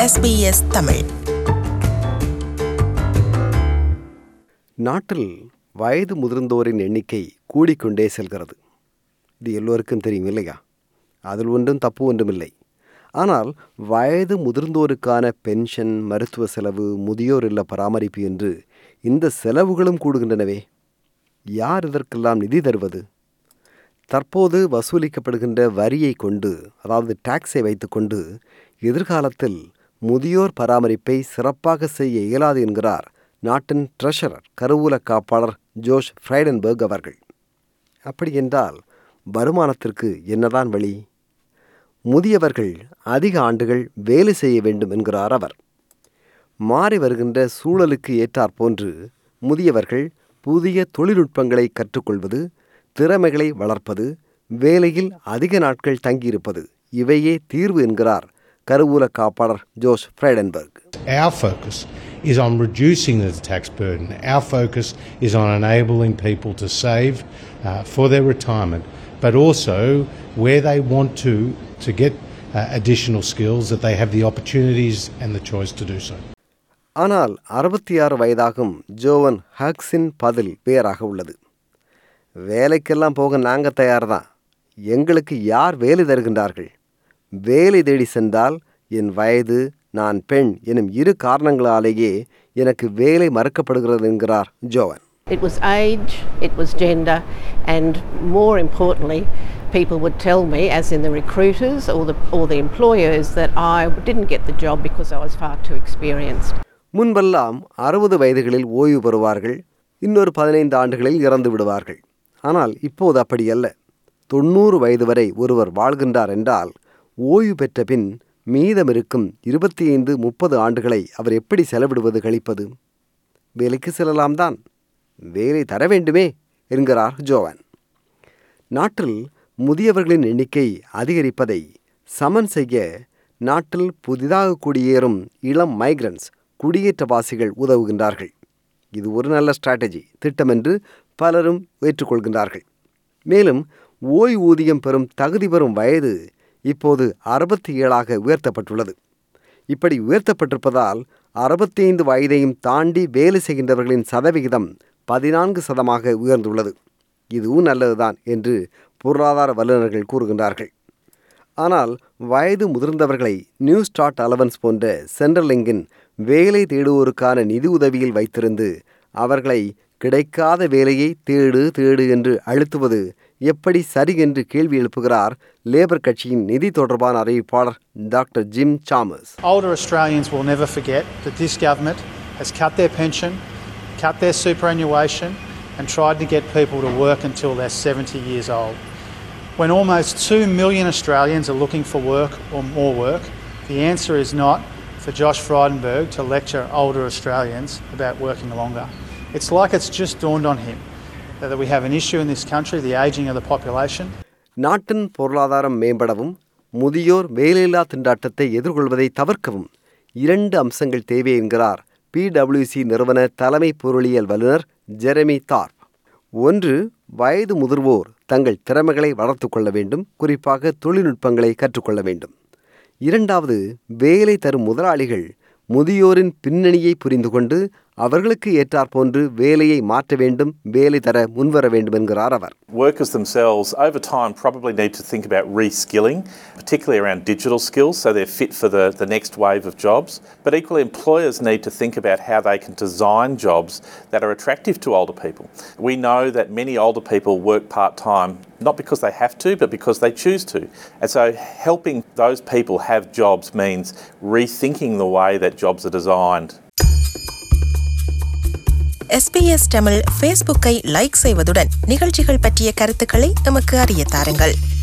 SBS Tamil நாட்டில் வயது முதிர்ந்தோரின் எண்ணிக்கை கூடிக்கொண்டே செல்கிறது இது எல்லோருக்கும் தெரியும் இல்லையா அதில் ஒன்றும் தப்பு ஒன்றுமில்லை ஆனால் வயது முதிர்ந்தோருக்கான பென்ஷன் மருத்துவ செலவு முதியோர் இல்ல பராமரிப்பு என்று இந்த செலவுகளும் கூடுகின்றனவே யார் இதற்கெல்லாம் நிதி தருவது தற்போது வசூலிக்கப்படுகின்ற வரியை கொண்டு அதாவது டாக்ஸை வைத்துக்கொண்டு எதிர்காலத்தில் முதியோர் பராமரிப்பை சிறப்பாக செய்ய இயலாது என்கிறார் நாட்டின் ட்ரெஷரர் கருவூல காப்பாளர் ஜோஷ் ஃப்ரைடன்பர்க் அவர்கள் அப்படி என்றால் வருமானத்திற்கு என்னதான் வழி முதியவர்கள் அதிக ஆண்டுகள் வேலை செய்ய வேண்டும் என்கிறார் அவர் மாறி வருகின்ற சூழலுக்கு ஏற்றாற்போன்று முதியவர்கள் புதிய தொழில்நுட்பங்களை கற்றுக்கொள்வது திறமைகளை வளர்ப்பது வேலையில் அதிக நாட்கள் தங்கியிருப்பது இவையே தீர்வு என்கிறார் கருவூல காப்பாளர் Josh Frydenberg Our focus is on reducing the tax burden. Our focus is on enabling people to save uh, for their retirement, but also where they want to to get uh, additional skills that they have the opportunities and the choice to do so. ஆனால் அறுபத்தி ஆறு வயதாகும் Joan ஹக்ஸின் பதில் வேறாக உள்ளது வேலைக்கெல்லாம் போக நாங்கள் தயார் தான் எங்களுக்கு யார் வேலை தருகின்றார்கள் வேலை தேடி சென்றால் என் வயது நான் பெண் எனும் இரு காரணங்களாலேயே எனக்கு வேலை மறுக்கப்படுகிறது என்கிறார் Jovan It was age, it was gender, and more importantly, people would tell me, as in the recruiters or the, or the employers, that I didn't get the job because I was far too experienced. முன்பெல்லாம் அறுபது வயதுகளில் ஓய்வு பெறுவார்கள் இன்னொரு பதினைந்து ஆண்டுகளில் இறந்து விடுவார்கள் ஆனால் இப்போது அப்படி அல்ல தொண்ணூறு வயது வரை ஒருவர் வாழ்கின்றார் என்றால் ஓய்வு பெற்ற பின் மீதமிருக்கும் இருபத்தி ஐந்து முப்பது ஆண்டுகளை அவர் எப்படி செலவிடுவது கழிப்பது வேலைக்கு செல்லலாம் தான் வேலை தர வேண்டுமே என்கிறார் ஜோவன் நாட்டில் முதியவர்களின் எண்ணிக்கை அதிகரிப்பதை சமன் செய்ய நாட்டில் புதிதாக குடியேறும் இளம் மைக்ரன்ஸ் குடியேற்றவாசிகள் உதவுகின்றார்கள் இது ஒரு நல்ல ஸ்ட்ராட்டஜி திட்டம் என்று பலரும் ஏற்றுக்கொள்கின்றார்கள் மேலும் ஓய்வூதியம் பெறும் தகுதி பெறும் வயது இப்போது அறுபத்தி ஏழாக உயர்த்தப்பட்டுள்ளது இப்படி உயர்த்தப்பட்டிருப்பதால் அறுபத்தைந்து வயதையும் தாண்டி வேலை செய்கின்றவர்களின் சதவிகிதம் பதினான்கு சதமாக உயர்ந்துள்ளது இதுவும் நல்லதுதான் என்று பொருளாதார வல்லுநர்கள் கூறுகின்றார்கள் ஆனால் வயது முதிர்ந்தவர்களை நியூ ஸ்டார்ட் அலவன்ஸ் போன்ற சென்ட்ரலிங்கின் வேலை தேடுவோருக்கான நிதி உதவியில் வைத்திருந்து அவர்களை கிடைக்காத வேலையை தேடு தேடு என்று அழுத்துவது எப்படி சரி என்று கேள்வி எழுப்புகிறார் லேபர் கட்சியின் நிதி தொடர்பான அறிவிப்பாளர் doctor Jim Chalmers Older Australians will never forget that this government has cut their pension, cut their superannuation, and tried to get people to work until they're 70 years old. When almost 2 million Australians are looking for work or more work, the answer is not for Josh Frydenberg to lecture older Australians about working longer. It's like it's just dawned on him that we have an issue in this country, the ageing of the population, நாட்டின் பொருளாதாரம் மேம்படவும் முதியோர் வேலையில்லா திண்டாட்டத்தை எதிர்கொள்வதை தவிர்க்கவும் இரண்டு அம்சங்கள் தேவை என்கிறார் PWC நிறுவன தலைமை பொருளியல் வல்லுநர் ஜெரமி தார்ப் ஒன்று வயது முதிர்வோர் தங்கள் திறமைகளை வளர்த்து கொள்ள வேண்டும் குறிப்பாக தொழில்நுட்பங்களை கற்றுக்கொள்ள வேண்டும் இரண்டாவது வேலை தரும் முதலாளிகள் முதியோரின் பின்னணியை புரிந்து கொண்டு அவர்களுக்கு ஏற்றாற்போன்று வேலையை மாற்ற வேண்டும் வேலை தர முன்வர வேண்டும் என்கிறார் அவர் Workers themselves, over time, probably need to think about reskilling, particularly around digital skills, so they're fit for the, the next wave of jobs. But equally, employers need to think about how they can design jobs that are attractive to older people. We know that many older people work part time, not because they have to, but because they choose to. And so, helping those people have jobs means rethinking the way that jobs are designed. SBS Tamil ஃபேஸ்புக்கை like செய்வதுடன் நிகழ்ச்சிகள் பற்றிய கருத்துக்களை எமக்கு அறிய தாருங்கள்